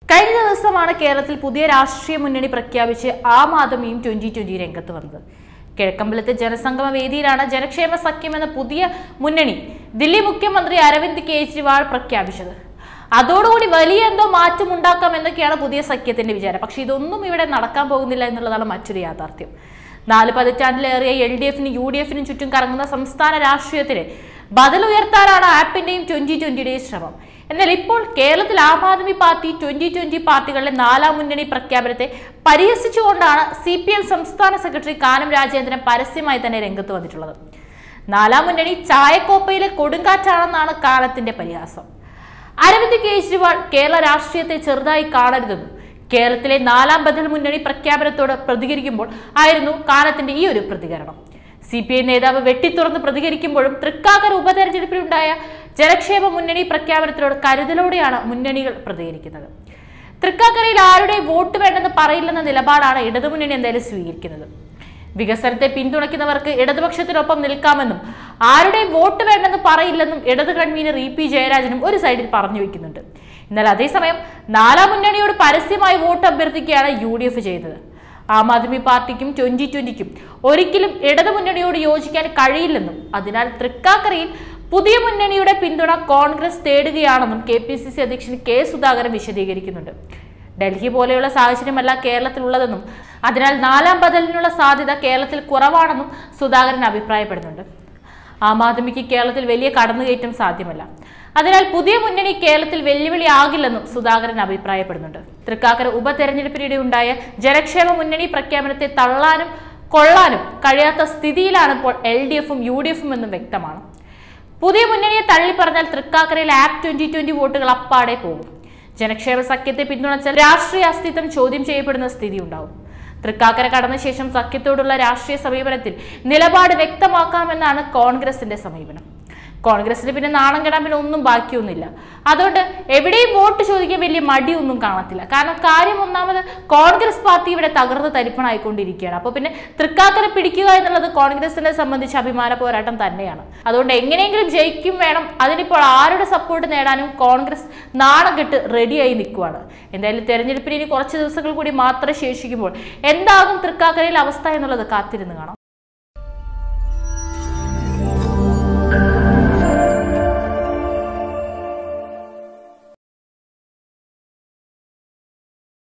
കഴിഞ്ഞ ദിവസമാണ് കേരളത്തിൽ പുതിയ രാഷ്ട്രീയ മുന്നണി പ്രഖ്യാപിച്ച് ആം ആദ്മിയും ട്വന്റി ട്വന്റി രംഗത്ത് വന്നത് കിഴക്കമ്പലത്തെ ജനസംഗമ വേദിയിലാണ് ജനക്ഷേമ സഖ്യം എന്ന പുതിയ മുന്നണി ദില്ലി മുഖ്യമന്ത്രി അരവിന്ദ് കെജ്രിവാൾ പ്രഖ്യാപിച്ചത് അതോടുകൂടി വലിയ എന്തോ മാറ്റം ഉണ്ടാക്കാം എന്നൊക്കെയാണ് പുതിയ സഖ്യത്തിന്റെ വിചാരം പക്ഷെ ഇതൊന്നും ഇവിടെ നടക്കാൻ പോകുന്നില്ല എന്നുള്ളതാണ് മറ്റൊരു യാഥാർത്ഥ്യം നാല് പതിറ്റാണ്ടിലേറിയ എൽ ഡി എഫിനും യു ഡി എഫിനും ചുറ്റും കറങ്ങുന്ന സംസ്ഥാന രാഷ്ട്രീയത്തിന് ബദലുയർത്താനാണ് ആപ്പിന്റെയും ട്വന്റി ട്വന്റിയുടെയും ശ്രമം എന്നാൽ ഇപ്പോൾ കേരളത്തിൽ Aam Aadmi party twenty twenty പാർട്ടികളുടെ നാലാം മുന്നണി പ്രഖ്യാപനത്തെ പരിഹസിച്ചുകൊണ്ടാണ് സി പി എം സംസ്ഥാന സെക്രട്ടറി കാനം രാജേന്ദ്രൻ പരസ്യമായി തന്നെ രംഗത്ത് വന്നിട്ടുള്ളത് നാലാം മുന്നണി ചായക്കോപ്പയിലെ കൊടുങ്കാറ്റാണെന്നാണ് കാലത്തിന്റെ പരിഹാസം അരവിന്ദ് കെജ്രിവാൾ കേരള രാഷ്ട്രീയത്തെ ചെറുതായി കാണരുതെന്നും കേരളത്തിലെ നാലാം ബദൽ മുന്നണി പ്രഖ്യാപനത്തോട് പ്രതികരിക്കുമ്പോൾ ആയിരുന്നു കാലത്തിന്റെ ഈ ഒരു പ്രതികരണം സി പി ഐ നേതാവ് വെട്ടിത്തുറന്ന് പ്രതികരിക്കുമ്പോഴും തൃക്കാക്കര ഉപതെരഞ്ഞെടുപ്പിലുണ്ടായ ജനക്ഷേമ മുന്നണി പ്രഖ്യാപനത്തിനോട് കരുതലോടെയാണ് മുന്നണികൾ പ്രതികരിക്കുന്നത് തൃക്കാക്കരയിൽ ആരുടെ വോട്ട് വേണ്ടെന്ന് പറയില്ലെന്ന നിലപാടാണ് ഇടതുമുന്നണി എന്തായാലും സ്വീകരിക്കുന്നത് വികസനത്തെ പിന്തുണയ്ക്കുന്നവർക്ക് ഇടതുപക്ഷത്തിനൊപ്പം നിൽക്കാമെന്നും ആരുടെ വോട്ട് വേണ്ടെന്ന് പറയില്ലെന്നും ഇടത് കൺവീനർ ഇ പി ജയരാജനും ഒരു സൈഡിൽ പറഞ്ഞു വെക്കുന്നുണ്ട് എന്നാൽ അതേസമയം നാലാം മുന്നണിയോട് പരസ്യമായി വോട്ട് അഭ്യർത്ഥിക്കുകയാണ് യു ഡി എഫ് ചെയ്തത് ആം ആദ്മി പാർട്ടിക്കും ട്വന്റി ട്വന്റിക്കും ഒരിക്കലും ഇടതു മുന്നണിയോട് യോജിക്കാൻ കഴിയില്ലെന്നും അതിനാൽ തൃക്കാക്കരയിൽ പുതിയ മുന്നണിയുടെ പിന്തുണ കോൺഗ്രസ് തേടുകയാണെന്നും കെ പി സി സി അധ്യക്ഷൻ കെ സുധാകരൻ വിശദീകരിക്കുന്നുണ്ട് ഡൽഹി പോലെയുള്ള സാഹചര്യമല്ല കേരളത്തിലുള്ളതെന്നും അതിനാൽ നാലാം ബദലിനുള്ള സാധ്യത കേരളത്തിൽ കുറവാണെന്നും സുധാകരൻ അഭിപ്രായപ്പെടുന്നുണ്ട് ആം ആദ്മിക്ക് കേരളത്തിൽ വലിയ കടന്നുകയറ്റം സാധ്യമല്ല അതിനാൽ പുതിയ മുന്നണി കേരളത്തിൽ വെല്ലുവിളി ആകില്ലെന്നും സുധാകരൻ അഭിപ്രായപ്പെടുന്നുണ്ട് തൃക്കാക്കര ഉപതെരഞ്ഞെടുപ്പിനിടെ ഉണ്ടായ ജനക്ഷേമ മുന്നണി പ്രഖ്യാപനത്തെ തള്ളാനും കൊള്ളാനും കഴിയാത്ത സ്ഥിതിയിലാണ് ഇപ്പോൾ എൽ ഡി എഫും യു ഡി എഫും എന്നും വ്യക്തമാണ് പുതിയ മുന്നണിയെ തള്ളിപ്പറഞ്ഞാൽ തൃക്കാക്കരയിൽ ആപ്പ് ട്വന്റി ട്വന്റി വോട്ടുകൾ അപ്പാടെ പോകും ജനക്ഷേമ സഖ്യത്തെ പിന്തുണച്ചാൽ രാഷ്ട്രീയ അസ്തിത്വം ചോദ്യം ചെയ്യപ്പെടുന്ന സ്ഥിതി ഉണ്ടാവും തൃക്കാക്കര കടന്ന ശേഷം സഖ്യത്തോടുള്ള രാഷ്ട്രീയ സമീപനത്തിൽ നിലപാട് വ്യക്തമാക്കാമെന്നാണ് കോൺഗ്രസിന്റെ സമീപനം കോൺഗ്രസിന് പിന്നെ നാണം കെടാൻ പിന്നെ ഒന്നും ബാക്കിയൊന്നുമില്ല അതുകൊണ്ട് എവിടെയും വോട്ട് ചോദിക്കാൻ വലിയ മടിയൊന്നും കാണത്തില്ല കാരണം കാര്യം ഒന്നാമത് കോൺഗ്രസ് പാർട്ടി ഇവിടെ തകർന്ന് തരിപ്പണായിക്കൊണ്ടിരിക്കുകയാണ് അപ്പോൾ പിന്നെ തൃക്കാക്കര പിടിക്കുക എന്നുള്ളത് കോൺഗ്രസിനെ സംബന്ധിച്ച് അഭിമാന പോരാട്ടം തന്നെയാണ് അതുകൊണ്ട് എങ്ങനെയെങ്കിലും ജയിക്കും വേണം അതിനിപ്പോൾ ആരുടെ സപ്പോർട്ട് നേടാനും കോൺഗ്രസ് നാണം കെട്ട് റെഡിയായി നിൽക്കുവാണ് എന്തായാലും തെരഞ്ഞെടുപ്പിന് ഇനി കുറച്ച് ദിവസങ്ങൾ കൂടി മാത്രം ശേഷിക്കുമ്പോൾ എന്താകും തൃക്കാക്കരയിലെ അവസ്ഥ എന്നുള്ളത് കാത്തിരുന്ന് കാണാം